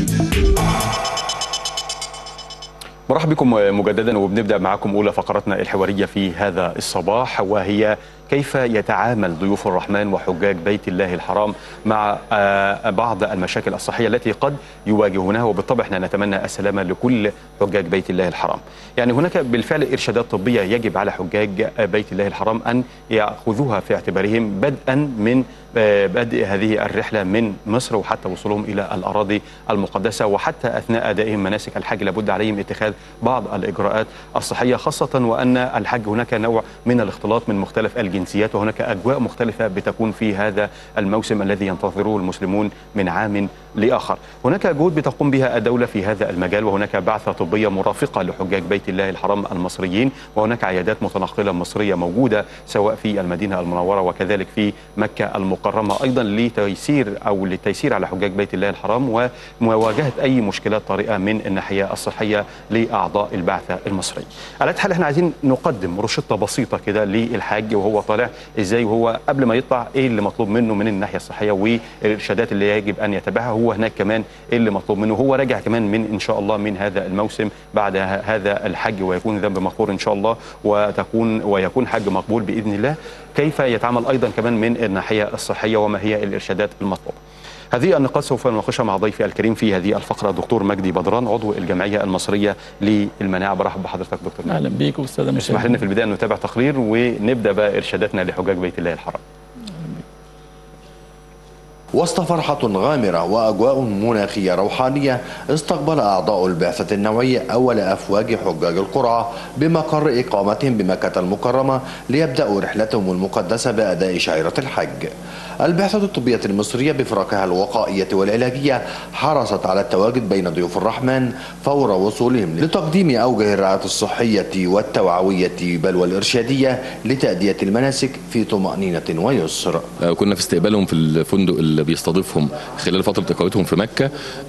مرحبا بكم مجددا وبنبدا معكم اولى فقراتنا الحواريه في هذا الصباح وهي كيف يتعامل ضيوف الرحمن وحجاج بيت الله الحرام مع بعض المشاكل الصحيه التي قد يواجهونها وبالطبع احنا نتمنى السلامه لكل حجاج بيت الله الحرام. يعني هناك بالفعل ارشادات طبيه يجب على حجاج بيت الله الحرام ان ياخذوها في اعتبارهم بدءا من بدء هذه الرحله من مصر وحتى وصولهم الى الاراضي المقدسه وحتى اثناء ادائهم مناسك الحج لابد عليهم اتخاذ بعض الاجراءات الصحيه خاصه وان الحج هناك نوع من الاختلاط من مختلف الجنسيات وهناك اجواء مختلفه بتكون في هذا الموسم الذي ينتظره المسلمون من عام لاخر. هناك جهود بتقوم بها الدوله في هذا المجال وهناك بعثه طبيه مرافقه لحجاج بيت الله الحرام المصريين وهناك عيادات متنقله مصريه موجوده سواء في المدينه المنوره وكذلك في مكه المكرمه ايضا لتيسير او للتيسير على حجاج بيت الله الحرام ومواجهه اي مشكلات طارئه من الناحيه الصحيه لاعضاء البعثه المصريه. على حال احنا عايزين نقدم روشته بسيطه كده للحاج وهو طالع ازاي وهو قبل ما يطلع ايه اللي مطلوب منه من الناحيه الصحيه والارشادات اللي يجب ان يتبعها هو هناك كمان ايه اللي مطلوب منه هو راجع كمان من ان شاء الله من هذا الموسم بعد هذا الحج ويكون ذنب مغفور ان شاء الله وتكون ويكون حج مقبول باذن الله كيف يتعامل ايضا كمان من الناحيه الصحيه وما هي الارشادات المطلوبه هذه النقاط سوف نناقشها مع ضيفي الكريم في هذه الفقره دكتور مجدي بدران عضو الجمعيه المصريه للمناعه برحب بحضرتك دكتور اهلا بيك استاذ مشاهد اسمح لنا في البدايه نتابع تقرير ونبدا بقى ارشاداتنا لحجاج بيت الله الحرام وسط فرحة غامرة وأجواء مناخية روحانية استقبل أعضاء البعثة النووية أول أفواج حجاج القرعة بمقر إقامتهم بمكة المكرمة ليبدأوا رحلتهم المقدسة بأداء شعيرة الحج البعثة الطبية المصرية بفرقها الوقائية والعلاجية حرصت على التواجد بين ضيوف الرحمن فور وصولهم لتقديم أوجه الرعاية الصحية والتوعوية بل والإرشادية لتأدية المناسك في طمأنينة ويسر كنا في استقبالهم في الفندق اللي بيستضيفهم خلال فترة إقامتهم في مكة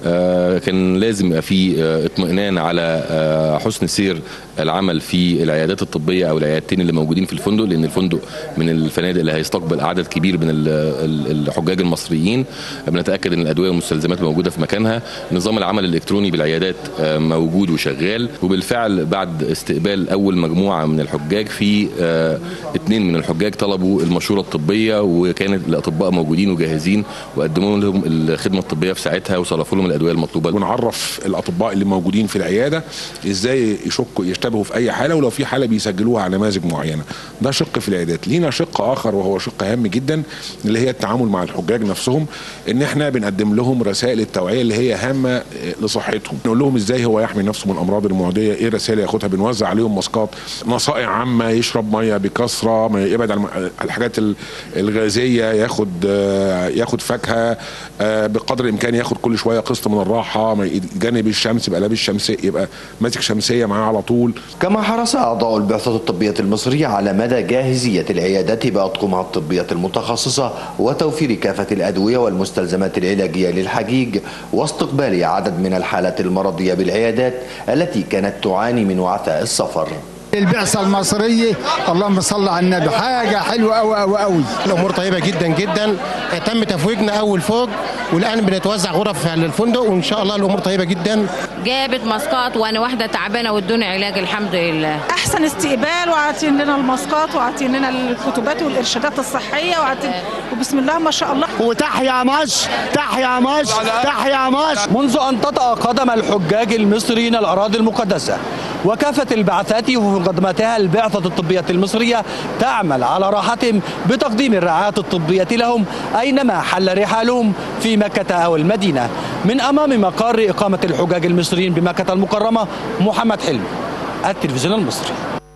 كان لازم يبقى في اطمئنان على حسن سير العمل في العيادات الطبية أو العيادتين اللي موجودين في الفندق لأن الفندق من الفنادق اللي هيستقبل عدد كبير من الحجاج المصريين بنتاكد ان الادويه والمستلزمات موجوده في مكانها نظام العمل الالكتروني بالعيادات موجود وشغال وبالفعل بعد استقبال اول مجموعه من الحجاج في اثنين من الحجاج طلبوا المشوره الطبيه وكانت الاطباء موجودين وجاهزين وقدموا لهم الخدمه الطبيه في ساعتها وصرفوا لهم الادويه المطلوبه ونعرف الاطباء اللي موجودين في العياده ازاي يشكوا يشتبهوا في اي حاله ولو في حاله بيسجلوها على نماذج معينه ده شق في العيادات لينا شق اخر وهو شق هام جدا اللي هي التعامل مع الحجاج نفسهم ان احنا بنقدم لهم رسائل التوعيه اللي هي هامه لصحتهم نقول لهم ازاي هو يحمي نفسه من الامراض المعديه ايه الرسائل ياخدها بنوزع عليهم ماسكات نصائح عامه يشرب ميه بكثره ما يبعد عن الحاجات الغازيه ياخد ياخد فاكهه بقدر الامكان ياخد كل شويه قسط من الراحه ما يتجنب الشمس يبقى لابس شمسيه يبقى ماسك شمسيه معاه على طول كما حرص اعضاء البعثه الطبيه المصريه على مدى جاهزيه العيادات باطقمها الطبيه المتخصصه وتوفير كافة الأدوية والمستلزمات العلاجية للحجيج واستقبال عدد من الحالات المرضية بالعيادات التي كانت تعاني من وعثاء السفر البعثة المصرية اللهم صل على النبي حاجة حلوة أوي أوي أوي الأمور طيبة جدا جدا تم تفويجنا أول فوق والآن بنتوزع غرف على الفندق وإن شاء الله الأمور طيبة جدا جابت ماسكات وأنا واحدة تعبانة وادوني علاج الحمد لله أحسن استقبال وعاطين لنا الماسكات وعاطين لنا الكتبات والإرشادات الصحية وعاطين وبسم الله ما شاء الله وتحيا مصر تحيا مصر تحيا مصر منذ أن تطأ قدم الحجاج المصريين الأراضي المقدسة وكافة البعثات ومقدمتها البعثة الطبية المصرية تعمل على راحتهم بتقديم الرعاية الطبية لهم أينما حل رحالهم في مكة أو المدينة من أمام مقر إقامة الحجاج المصريين بمكة المكرمة محمد حلمي التلفزيون المصري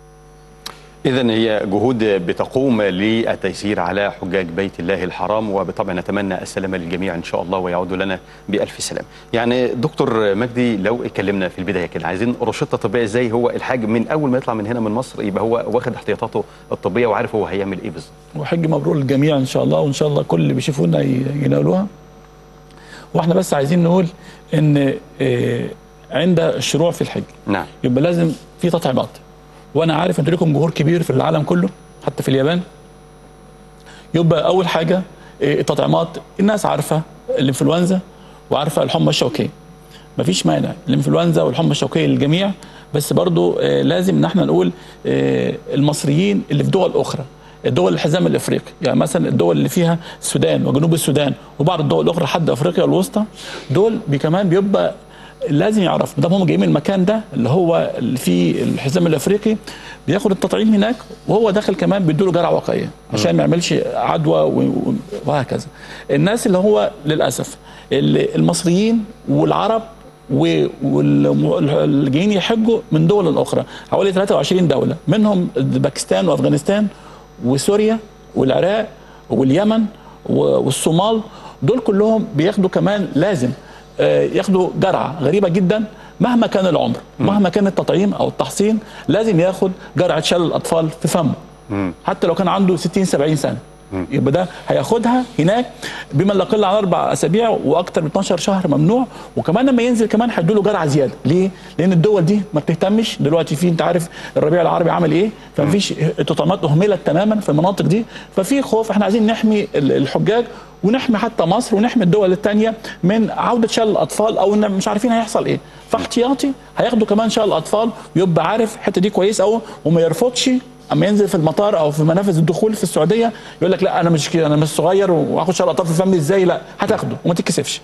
إذا هي جهود بتقوم للتيسير على حجاج بيت الله الحرام وبالطبع نتمنى السلامة للجميع إن شاء الله ويعودوا لنا بألف سلام. يعني دكتور مجدي لو اتكلمنا في البداية كده عايزين روشتة طبية إزاي هو الحاج من أول ما يطلع من هنا من مصر يبقى هو واخد احتياطاته الطبية وعارف هو هيعمل إيه بالظبط. وحج مبرور للجميع إن شاء الله وإن شاء الله كل اللي بيشوفونا ينالوها. واحنا بس عايزين نقول إن عند الشروع في الحج نعم يبقى لازم في تطعيمات وانا عارف انتوا لكم جمهور كبير في العالم كله حتى في اليابان يبقى اول حاجه التطعيمات الناس عارفه الانفلونزا وعارفه الحمى الشوكيه مفيش مانع الانفلونزا والحمى الشوكيه للجميع بس برضو آه، لازم ان احنا نقول آه، المصريين اللي في دول اخرى الدول الحزام الافريقي يعني مثلا الدول اللي فيها السودان وجنوب السودان وبعض الدول الاخرى لحد افريقيا الوسطى دول بي كمان بيبقى لازم يعرف ما هم جايين من المكان ده اللي هو اللي فيه الحزام الافريقي بياخد التطعيم هناك وهو داخل كمان بيدوله جرعه وقائيه عشان ما يعملش عدوى و- و- وهكذا الناس اللي هو للاسف اللي المصريين والعرب واللي جايين يحجوا من دول اخرى حوالي 23 دوله منهم باكستان وافغانستان وسوريا والعراق واليمن و- والصومال دول كلهم بياخدوا كمان لازم آه، ياخدوا جرعه غريبه جدا مهما كان العمر مهما كان التطعيم او التحصين لازم ياخد جرعه شلل الاطفال في فمه حتى لو كان عنده 60 70 سنه يبقى ده هياخدها هناك بما لا يقل عن اربع اسابيع واكثر من 12 شهر ممنوع وكمان لما ينزل كمان هيدوا له جرعه زياده ليه؟ لان الدول دي ما بتهتمش دلوقتي في انت عارف الربيع العربي عمل ايه؟ فمفيش التطعيمات اهملت تماما في المناطق دي ففي خوف احنا عايزين نحمي ال- الحجاج ونحمي حتى مصر ونحمي الدول الثانيه من عوده شلل الاطفال او ان مش عارفين هيحصل ايه فاحتياطي هياخدوا كمان شلل الاطفال ويبقى عارف الحته دي كويس قوي وما يرفضش اما ينزل في المطار او في منافذ الدخول في السعوديه يقول لك لا انا مش كده انا مش صغير واخد شلل اطفال في فمي ازاي لا هتاخده وما تتكسفش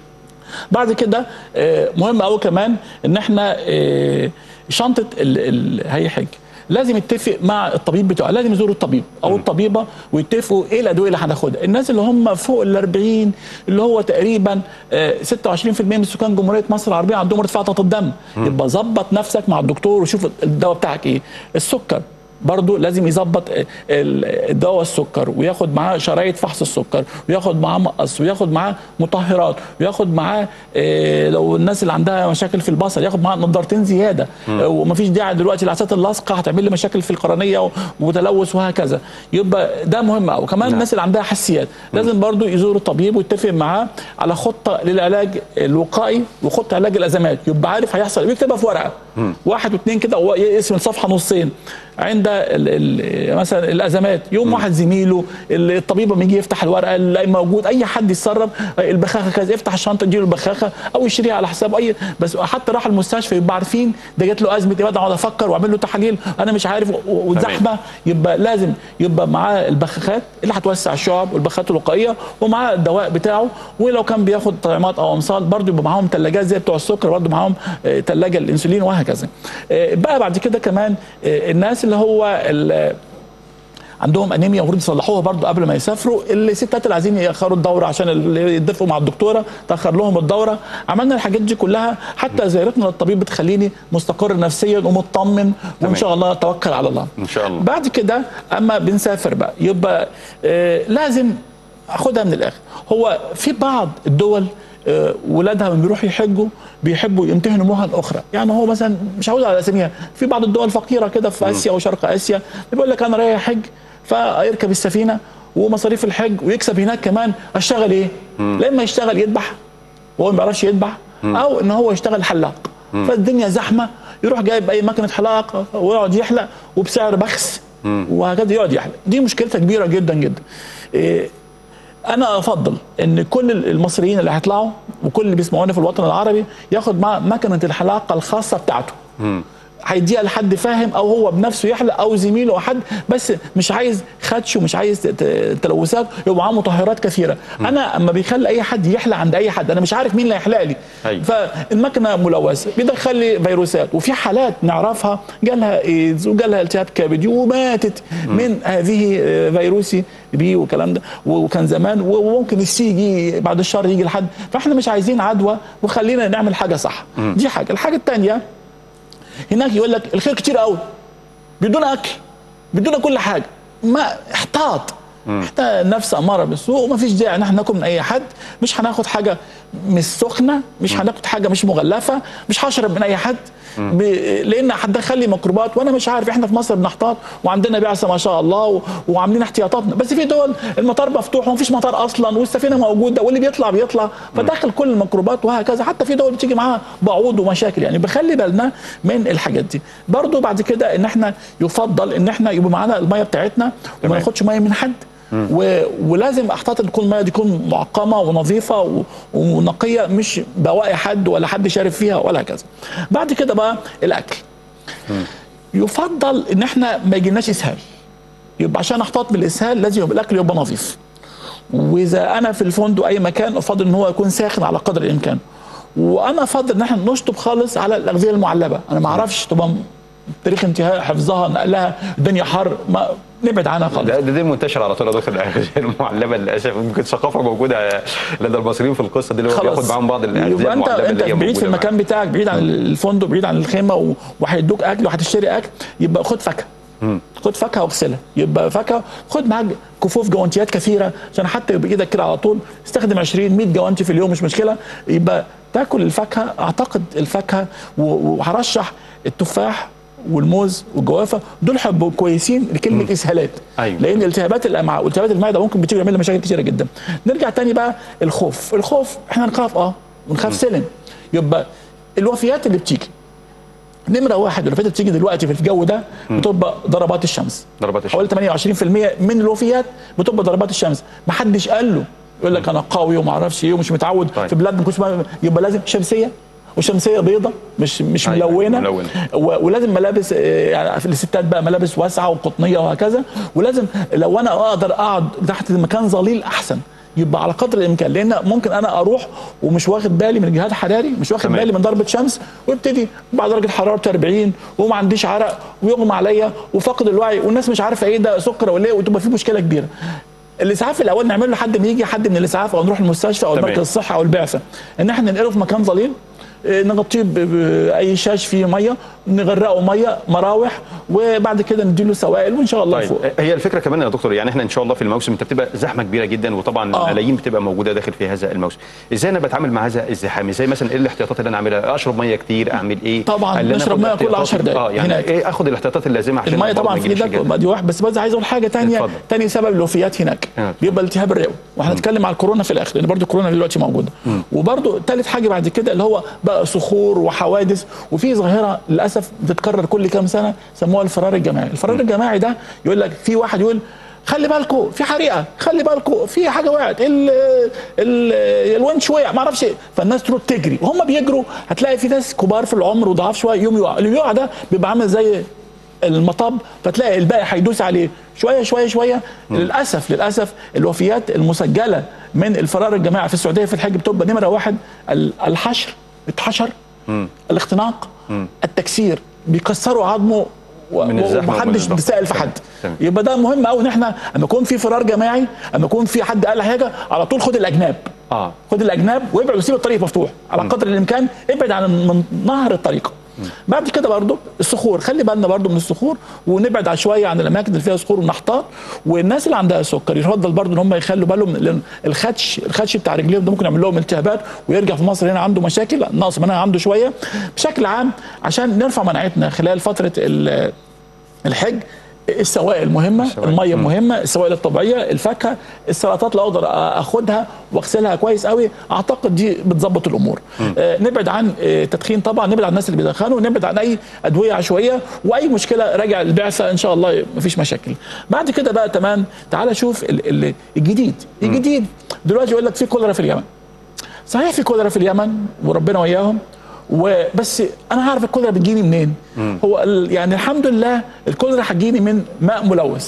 بعد كده آه، مهم قوي كمان ان احنا آه، شنطه ال- ال- هيحج لازم يتفق مع الطبيب بتاعه لازم يزور الطبيب او الطبيبه ويتفقوا ايه الادويه اللي هناخدها الناس اللي هم فوق ال 40 اللي هو تقريبا آه، 26% من سكان جمهوريه مصر العربيه عندهم ارتفاع ضغط الدم يبقى ظبط نفسك مع الدكتور وشوف الدواء بتاعك ايه السكر برضه لازم يظبط ال- الدواء السكر وياخد معاه شرايط فحص السكر وياخد معاه مقص وياخد معاه مطهرات وياخد معاه آه، لو الناس اللي عندها مشاكل في البصر ياخد معاه نضارتين زياده آه، ومفيش داعي دلوقتي العدسات اللاصقه هتعمل لي مشاكل في القرنيه و- وتلوث وهكذا يبقى ده مهم قوي كمان نعم. الناس اللي عندها حساسيات لازم برضه يزور الطبيب ويتفق معاه على خطه للعلاج الوقائي وخطه علاج الازمات يبقى عارف هيحصل إيه، ويكتبها في ورقه واحد واثنين كده هو يقسم الصفحه نصين عند ال ال مثلا الازمات يوم واحد زميله الطبيب لما يجي يفتح الورقه اللي موجود اي حد يتصرف البخاخه كذا يفتح الشنطه تجيله البخاخه او يشتريها على حسابه اي بس حتى راح المستشفى يبقى عارفين ده جات له ازمه ايه بدأ اقعد افكر واعمل له تحاليل انا مش عارف و- والزحمه يبقى لازم يبقى معاه البخاخات اللي هتوسع الشعب والبخاخات الوقائيه ومعاه الدواء بتاعه ولو كان بياخد طعامات او امصال برضه يبقى معاهم ثلاجات زي بتوع السكر برضه معاهم ثلاجه الانسولين وهكذا آه، بقى بعد كده كمان آه، الناس اللي هو ال- عندهم انيميا المفروض يصلحوها برضو قبل ما يسافروا الستات اللي عايزين ياخروا الدوره عشان اللي يتفقوا مع الدكتوره تاخر لهم الدوره عملنا الحاجات دي كلها حتى زيارتنا للطبيب بتخليني مستقر نفسيا ومطمن وان تمام. شاء الله اتوكل على الله ان شاء الله بعد كده اما بنسافر بقى يبقى آه لازم اخدها من الاخر هو في بعض الدول آه، ولادها لما بيروحوا يحجوا بيحبوا يمتهنوا مهن اخرى يعني هو مثلا مش عاوز على اساميها في بعض الدول فقيره كده في اسيا وشرق اسيا بيقول لك انا رايح حج فيركب السفينه ومصاريف الحج ويكسب هناك كمان اشتغل ايه؟ لا اما يشتغل يذبح وهو ما بيعرفش يذبح او ان هو يشتغل حلاق فالدنيا زحمه يروح جايب اي مكنه حلاق ويقعد يحلق وبسعر بخس وهكذا يقعد يحلق دي مشكلتها كبيره جدا جدا إيه انا افضل ان كل المصريين اللي هيطلعوا وكل اللي بيسمعوني في الوطن العربي ياخد معاه مكنه الحلاقه الخاصه بتاعته هيديها لحد فاهم او هو بنفسه يحلق او زميله او حد بس مش عايز خدش ومش عايز ت- ت- تلوثات يبقى معاه مطهرات كثيره انا اما بيخلي اي حد يحلق عند اي حد انا مش عارف مين اللي هيحلق لي أيوة. فالمكنه ملوثه بيدخل لي فيروسات وفي حالات نعرفها جالها ايدز وجالها التهاب كبدي وماتت من هذه آه، فيروسي بي والكلام ده وكان زمان وممكن السي يجي بعد الشهر يجي لحد فاحنا مش عايزين عدوى وخلينا نعمل حاجه صح دي حاجه الحاجه الثانيه هناك يقول لك الخير كتير قوي بدون اكل بدون كل حاجه ما احتاط حتى النفس اماره بالسوء وما فيش داعي ان احنا ناكل من اي حد مش هناخد حاجه مش سخنه مش هناخد حاجه مش مغلفه مش هشرب من اي حد ب... لان هتدخل لي ميكروبات وانا مش عارف احنا في مصر بنحتاط وعندنا بعثه ما شاء الله و... وعاملين احتياطاتنا بس في دول المطار مفتوح ومفيش مطار اصلا والسفينه موجوده واللي بيطلع بيطلع فدخل كل الميكروبات وهكذا حتى في دول بتيجي معاها بعوض ومشاكل يعني بخلي بالنا من الحاجات دي برضو بعد كده ان احنا يفضل ان احنا يبقى معانا الميه بتاعتنا وما تمام. ناخدش ميه من حد و... ولازم احتاط ان تكون الميه دي تكون معقمه ونظيفه و... ونقيه مش بواقي حد ولا حد شارب فيها ولا هكذا بعد كده بقى الاكل يفضل ان احنا ما يجيلناش اسهال يبقى عشان احتاط من الاسهال لازم يبقى الاكل يبقى نظيف واذا انا في الفندق اي مكان افضل ان هو يكون ساخن على قدر الامكان وانا افضل ان احنا نشطب خالص على الاغذيه المعلبه انا ما اعرفش طبعا تاريخ انتهاء حفظها نقلها الدنيا حر ما نبعد عنها خالص ده, ده دي منتشر على طول يا دكتور الاغذيه المعلبه للاسف يمكن ثقافه موجوده لدى المصريين في القصه دي اللي هو بياخد معاهم بعض الاغذيه يبقى انت المعلبه انت اللي هي بعيد في موجودة المكان بتاعك بعيد عن الفندق بعيد عن الخيمه و- وهيدوك اكل وهتشتري اكل يبقى خد فاكهه خد فاكهه واغسلها يبقى فاكهه خد معاك كفوف جوانتيات كثيره عشان حتى يبقى ايدك كده على طول استخدم 20 100 جوانتي في اليوم مش مشكله يبقى تاكل الفاكهه اعتقد الفاكهه و- وهرشح التفاح والموز والجوافه دول هيبقوا كويسين لكلمه اسهالات أيوة. لان التهابات الامعاء والتهابات المعده ممكن بتيجي تعمل لنا مشاكل كتيره جدا نرجع تاني بقى الخوف الخوف احنا نخاف اه ونخاف سلم يبقى الوفيات اللي بتيجي نمره واحد الوفيات اللي بتيجي دلوقتي في الجو ده بتبقى ضربات الشمس ضربات الشمس. حوالي 28% من الوفيات بتبقى ضربات الشمس ما حدش قال له يقول لك انا قوي وما اعرفش ايه ومش متعود طيب. في بلاد ما كنتش بعمل- يبقى لازم شمسيه وشمسيه بيضة مش مش أيوة، ملونه ملونة. و- ولازم ملابس آه، يعني في الستات بقى ملابس واسعه وقطنيه وهكذا ولازم لو انا اقدر اقعد تحت مكان ظليل احسن يبقى على قدر الامكان لان ممكن انا اروح ومش واخد بالي من الجهاد الحراري مش واخد تمام. بالي من ضربه شمس وابتدي بعد درجه حراره 40 وما عنديش عرق ويغمى عليا وفقد الوعي والناس مش عارفه ايه ده سكر ولا ايه وتبقى في مشكله كبيره الاسعاف الاول نعمله لحد ما يجي حد من الاسعاف او نروح المستشفى او تمام. مركز الصحه او البعثه ان احنا ننقله في مكان ظليل إيه، نغطيه ب- باي شاش فيه ميه نغرقه ميه مراوح وبعد كده نديله سوائل وان شاء الله طيب فوق هي الفكره كمان يا دكتور يعني احنا ان شاء الله في الموسم انت بتبقى زحمه كبيره جدا وطبعا آه. ملايين بتبقى موجوده داخل في هذا الموسم ازاي انا بتعامل مع هذا الزحام ازاي مثلا ايه الاحتياطات اللي انا اعملها اشرب ميه كتير اعمل ايه طبعاً هل أنا نشرب آخد ميه كل احتياطات؟ 10 دقايق اه يعني هناك. ايه اخد الاحتياطات اللازمه عشان الميه برضه طبعا ما في يجيليش ايدك كده؟ دي واحد بس بس عايز اقول حاجه تانية اتفضل. تاني سبب الوفيات هناك آه. بيبقى التهاب الرئوي وهنتكلم على الكورونا في الاخر لان برضو الكورونا دلوقتي موجوده وبرضو ثالث حاجه بعد كده اللي هو بقى صخور وحوادث وفي ظاهره للاسف بتتكرر كل كام سنه سموها الفرار الجماعي الفرار الجماعي ده يقول لك في واحد يقول خلي بالكم في حريقه خلي بالكم في حاجه وقعت ال ال الونش وقع ما اعرفش ايه فالناس تروح تجري وهم بيجروا هتلاقي في ناس كبار في العمر وضعاف شويه يوم يقع اللي يقع ده بيبقى عامل زي المطب فتلاقي الباقي هيدوس عليه شويه شويه شويه للاسف للاسف الوفيات المسجله من الفرار الجماعي في السعوديه في الحج بتبقى نمره واحد ال- الحشر اتحشر الاختناق التكسير بيكسروا عظمه و- من الزحمة ومن ومحدش الضغط. بيسال في تمام. حد تمام. يبقى ده مهم قوي ان احنا اما يكون في فرار جماعي اما يكون في حد قال حاجه على طول خد الاجناب اه خد الاجناب وابعد وسيب الطريق مفتوح على قدر الامكان ابعد عن من نهر الطريق بعد كده برضو الصخور خلي بالنا برضو من الصخور ونبعد عن شويه عن الاماكن اللي فيها صخور ونحطات والناس اللي عندها سكر يفضل برضو ان هم يخلوا بالهم من لأن الخدش الخدش بتاع رجليهم ده ممكن يعمل لهم التهابات ويرجع في مصر هنا عنده مشاكل لا، نقص مناعه عنده شويه بشكل عام عشان نرفع مناعتنا خلال فتره ال- الحج السوائل مهمه السوائل. الميه مهمه السوائل الطبيعيه الفاكهه السلطات لو اقدر اخدها واغسلها كويس قوي اعتقد دي بتظبط الامور آه نبعد عن آه التدخين طبعا نبعد عن الناس اللي بيدخنوا نبعد عن اي ادويه عشوائيه واي مشكله راجع البعثه ان شاء الله مفيش مشاكل بعد كده بقى تمام تعال شوف ال- ال- الجديد الجديد دلوقتي يقول لك في كوليرا في اليمن صحيح في كوليرا في اليمن وربنا وياهم وبس انا عارف الكوليرا بتجيني منين هو ال- يعني الحمد لله الكوليرا هتجيني من ماء ملوث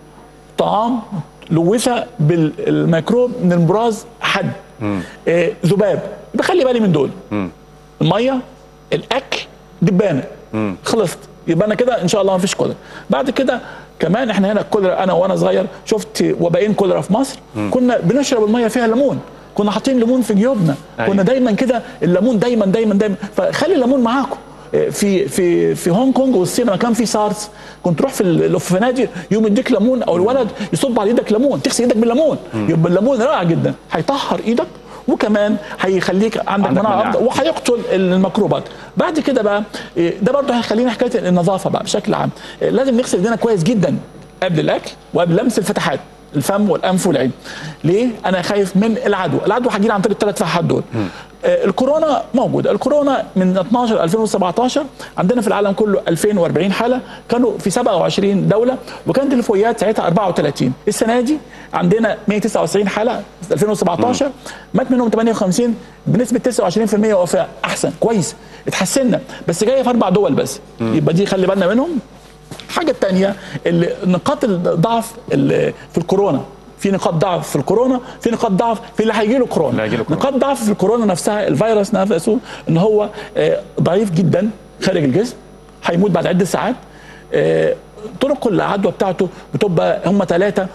طعام لوثه بالميكروب من البراز حد آه ذباب بخلي بالي من دول الميه الاكل دبانه خلصت يبقى انا كده ان شاء الله ما فيش كوليرا بعد كده كمان احنا هنا الكوليرا انا وانا صغير شفت وبائين كوليرا في مصر كنا بنشرب الميه فيها ليمون كنا حاطين ليمون في جيوبنا أيوة. كنا دايما كده الليمون دايما دايما دايما فخلي الليمون معاكم في في في هونج كونج والصين لما كان في سارس كنت تروح في ال- في فنادق يوم يديك ليمون او الولد يصب على ايدك ليمون تغسل ايدك بالليمون يبقى الليمون رائع جدا هيطهر ايدك وكمان هيخليك عندك, عندك مناعه مناعة. افضل وهيقتل الميكروبات بعد كده بقى إيه، ده برضه هيخلينا حكايه النظافه بقى بشكل عام إيه، لازم نغسل ايدينا كويس جدا قبل الاكل وقبل لمس الفتحات الفم والانف والعين ليه انا خايف من العدوى العدوى هتجيلي عن طريق الثلاث فتحات دول آه، الكورونا موجوده الكورونا من 12 2017 عندنا في العالم كله 2040 حاله كانوا في 27 دوله وكانت الوفيات ساعتها 34 السنه دي عندنا 199 حاله في 2017 مات منهم 58 بنسبه 29% وفاه احسن كويس اتحسنا بس جايه في اربع دول بس يبقى دي خلي بالنا منهم الحاجه الثانيه اللي نقاط الضعف اللي في الكورونا في نقاط ضعف في الكورونا في نقاط ضعف في اللي هيجي له كورونا اللي هيجيله كورونا. نقاط ضعف في الكورونا نفسها الفيروس نفسه ان هو آه، ضعيف جدا خارج الجسم هيموت بعد عده ساعات آه، طرق العدوى بتاعته بتبقى هم ثلاثه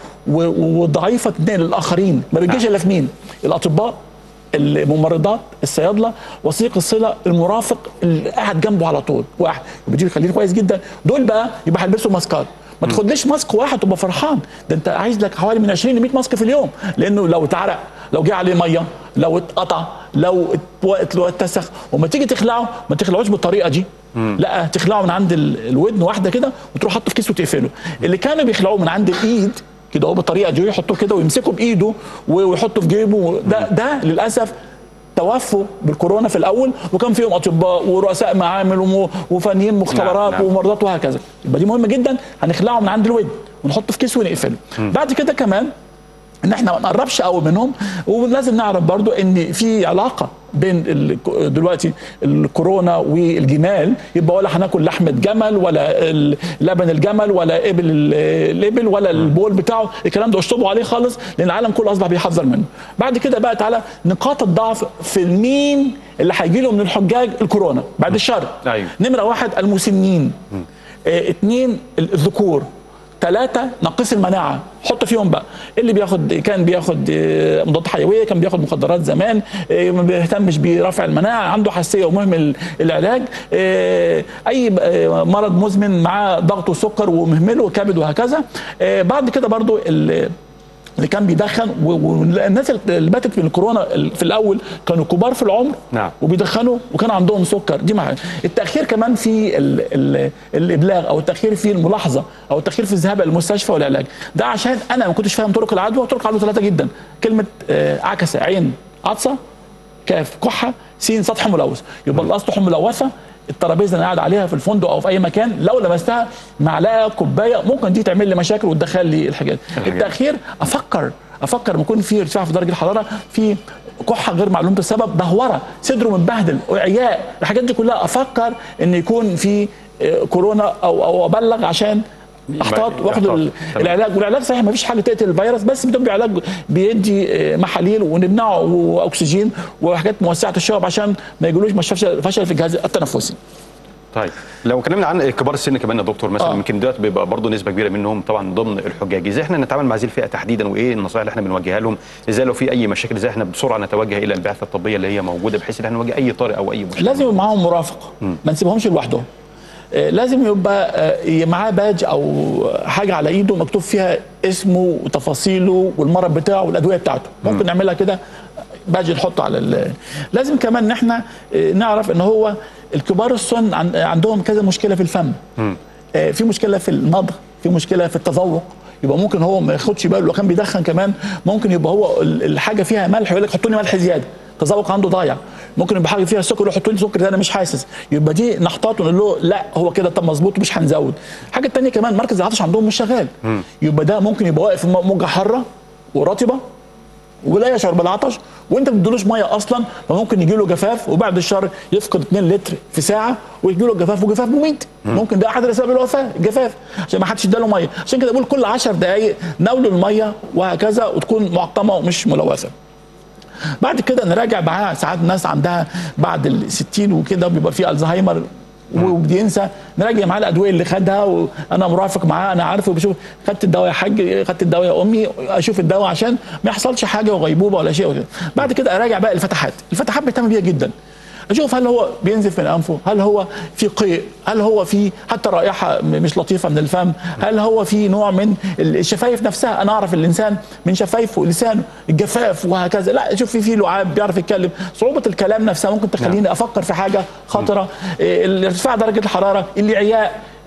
وضعيفه اثنين للاخرين ما بيجيش الا في مين؟ الاطباء الممرضات الصيادله وثيق الصله المرافق اللي قاعد جنبه على طول واحد يبقى دي بيخليه كويس جدا دول بقى يبقى هيلبسوا ماسكات ما تاخدليش ماسك واحد تبقى فرحان ده انت عايز لك حوالي من 20 ل 100 ماسك في اليوم لانه لو اتعرق لو جه عليه ميه لو اتقطع لو اتوقت لو اتسخ وما تيجي تخلعه ما تخلعوش بالطريقه دي لا تخلعه من عند ال- الودن واحده كده وتروح حاطه في كيس وتقفله اللي كانوا بيخلعوه من عند الايد كده هو بالطريقه دي يحطوه كده ويمسكه بايده و- ويحطه في جيبه ده ده للاسف توفوا بالكورونا في الاول وكان فيهم اطباء ورؤساء معامل وم- وفنيين مختبرات نعم، نعم. ومرضات وهكذا يبقى دي مهمه جدا هنخلعه من عند الودن ونحطه في كيس ونقفله بعد كده كمان ان احنا ما نقربش قوي منهم ولازم نعرف برضو ان في علاقه بين ال- دلوقتي الكورونا والجمال يبقى ولا هناكل لحمه جمل ولا ال- لبن الجمل ولا ابل ال- الابل ولا البول بتاعه الكلام ده اشطبوا عليه خالص لان العالم كله اصبح بيحذر منه بعد كده بقى تعالى نقاط الضعف في مين اللي هيجي له من الحجاج الكورونا بعد الشر أيوة. نمره واحد المسنين اه اتنين الذكور ثلاثة ناقص المناعة حط فيهم بقى اللي بياخد كان بياخد آه، مضادات حيوية كان بياخد مخدرات زمان آه، ما بيهتمش برفع المناعة عنده حساسية ومهمل العلاج آه، أي آه، مرض مزمن معاه ضغط وسكر ومهمله وكبد وهكذا آه، بعد كده برضو ال- اللي كان بيدخن و- والناس اللي ماتت من الكورونا ال- في الاول كانوا كبار في العمر نعم. وبيدخنوا وكان عندهم سكر دي معايا التاخير كمان في ال ال الابلاغ او التاخير في الملاحظه او التاخير في الذهاب الى المستشفى والعلاج ده عشان انا ما كنتش فاهم طرق العدوى طرق العدوى ثلاثه جدا كلمه آه، عكسه عين عطسه كاف كحه سين سطح ملوث يبقى الاسطح ملوثه الترابيزه اللي أنا قاعد عليها في الفندق او في اي مكان لو لمستها معلقه كوبايه ممكن دي تعمل لي مشاكل وتدخل لي الحاجات التاخير افكر افكر لما يكون في ارتفاع في درجه الحراره في كحه غير معلومه السبب دهوره صدره متبهدل وعياء الحاجات دي كلها افكر ان يكون في آه، كورونا او او ابلغ عشان احتاط واخد احتاط. ال- تمام. العلاج والعلاج صحيح ما فيش حاجه تقتل الفيروس بس بتبقى علاج بيدي آه، محاليل ونمنعه واكسجين وحاجات موسعه الشرب عشان ما يجيلوش مش فشل فشل في الجهاز التنفسي طيب لو اتكلمنا عن كبار السن كمان يا دكتور مثلا آه. يمكن دلوقتي بيبقى برضه نسبه كبيره منهم طبعا ضمن الحجاج ازاي احنا نتعامل مع هذه الفئه تحديدا وايه النصائح اللي احنا بنوجهها لهم ازاي لو في اي مشاكل ازاي احنا بسرعه نتوجه الى البعثه الطبيه اللي هي موجوده بحيث ان احنا نواجه اي طارئ او اي مشكله لازم يبقى معاهم مرافق ما نسيبهمش لوحدهم آه، لازم يبقى آه، معاه باج او حاجه على ايده مكتوب فيها اسمه وتفاصيله والمرض بتاعه والادويه بتاعته ممكن نعملها كده باج نحطه على ال- لازم كمان ان احنا آه، نعرف ان هو الكبار السن عن- عندهم كذا مشكله في الفم آه، في مشكله في المضغ في مشكله في التذوق يبقى ممكن هو ما ياخدش باله لو كان بيدخن كمان ممكن يبقى هو ال- الحاجه فيها ملح يقول لك حطوا لي ملح زياده التذوق عنده ضايع ممكن يبقى حاجه فيها سكر يحطوا لي سكر ده انا مش حاسس يبقى دي نحتاط ونقول له لا هو كده طب مظبوط ومش هنزود الحاجه الثانيه كمان مركز العطش عندهم مش شغال يبقى ده ممكن يبقى واقف في موجه حاره ورطبه ولا يشعر بالعطش وانت ما بتديلوش ميه اصلا فممكن يجي له جفاف وبعد الشهر يفقد 2 لتر في ساعه ويجي له جفاف وجفاف مميت ممكن ده احد اسباب الوفاه الجفاف عشان ما حدش اداله ميه عشان كده بقول كل 10 دقائق ناولوا الميه وهكذا وتكون معقمه ومش ملوثه بعد كده نراجع معاها ساعات ناس عندها بعد ال 60 وكده بيبقى في الزهايمر وبينسى نراجع معاه الادويه اللي خدها وانا مرافق معاه انا عارفه بشوف خدت الدواء يا حاج خدت الدواء يا امي اشوف الدواء عشان ما يحصلش حاجه وغيبوبه ولا شيء وكده بعد كده اراجع بقى الفتحات الفتحات بهتم بيها جدا اشوف هل هو بينزف من انفه هل هو في قيء هل هو في حتى رائحه م- مش لطيفه من الفم هل هو في نوع من الشفايف نفسها انا اعرف الانسان من شفايفه لسانه الجفاف وهكذا لا اشوف في في لعاب بيعرف يتكلم صعوبه الكلام نفسها ممكن تخليني افكر في حاجه خطره إيه، ارتفاع درجه الحراره الاعياء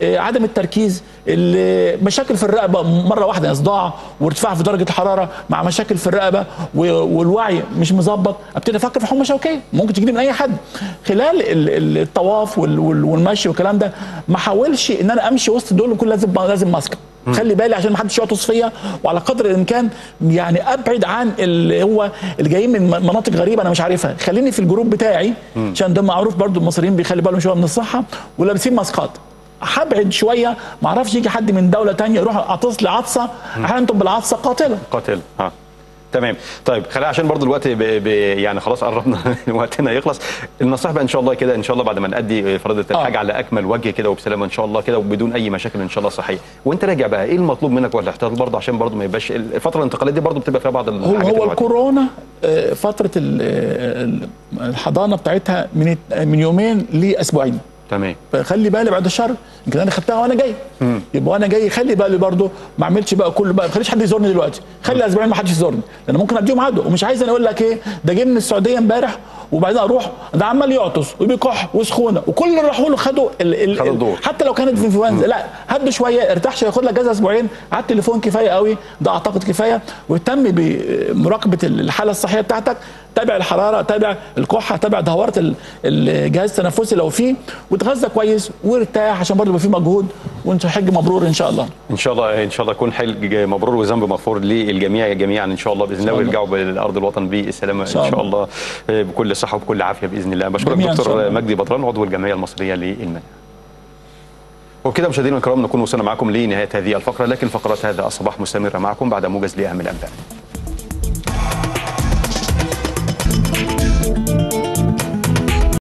آه، عدم التركيز ال- مشاكل في الرقبه مره واحده يعني صداع وارتفاع في درجه الحراره مع مشاكل في الرقبه و- والوعي مش مظبط ابتدي افكر في حمى شوكيه ممكن تجيلي من اي حد خلال ال- ال- الطواف وال- وال- والمشي والكلام ده ما حاولش ان انا امشي وسط دول كل لازم لازم ماسك خلي بالي عشان ما حدش يعطس فيا وعلى قدر الامكان يعني ابعد عن اللي هو اللي جايين من مناطق غريبه انا مش عارفها خليني في الجروب بتاعي عشان ده معروف برضو المصريين بيخلي بالهم شويه من الصحه ولابسين ماسكات هبعد شويه ما اعرفش يجي حد من دوله تانية يروح عطس لي عطسه احيانا تبقى العطسه قاتله قاتل ها تمام طيب خلينا عشان برضو الوقت ب... ب... يعني خلاص قربنا وقتنا يخلص النصيحه بقى ان شاء الله كده ان شاء الله بعد ما نأدي فريضه الحاج على اكمل وجه كده وبسلامه ان شاء الله كده وبدون اي مشاكل ان شاء الله صحيه وانت راجع بقى ايه المطلوب منك ولا احتياط برضه عشان برضه ما يبقاش الفتره الانتقاليه دي برضه بتبقى فيها بعض هو الحاجات هو المعدية. الكورونا آه، فتره ال- ال- الحضانه بتاعتها من من يومين لاسبوعين تمام فخلي بالي بعد الشر يمكن انا خدتها وانا جاي يبقى وانا جاي خلي بالي برضه ما اعملش بقى كل بقى ما تخليش حد يزورني دلوقتي خلي اسبوعين ما حدش يزورني لان ممكن اديهم عدوى ومش عايز انا اقول لك ايه ده جه من السعوديه امبارح وبعدين اروح ده عمال يعطس وبيكح وسخونه وكل اللي راحوا له خدوا ال ال خدوا الدور. حتى لو كانت في انفلونزا لا هدوا شويه ارتاح شويه خد لك جزء اسبوعين على التليفون كفايه قوي ده اعتقد كفايه واهتم بمراقبه الحاله الصحيه بتاعتك تابع الحراره تابع الكحه تابع دهوره ال- الجهاز التنفسي لو فيه وتغذى كويس وارتاح عشان برضه يبقى فيه مجهود وانت حج مبرور ان شاء الله ان شاء الله ان شاء الله يكون حج مبرور وذنب مغفور للجميع جميعا ان شاء الله باذن الله شاء الله. ويرجعوا بالارض الوطن بالسلامه ان شاء شاء الله. الله آه، بكل صحه وبكل عافيه باذن الله بشكرك جميعاً إن شاء دكتور الله. مجدي بدران عضو الجمعيه المصريه للمنع وبكده مشاهدينا الكرام نكون وصلنا معكم لنهايه هذه الفقره لكن فقرات هذا الصباح مستمره معكم بعد موجز لاهم الانباء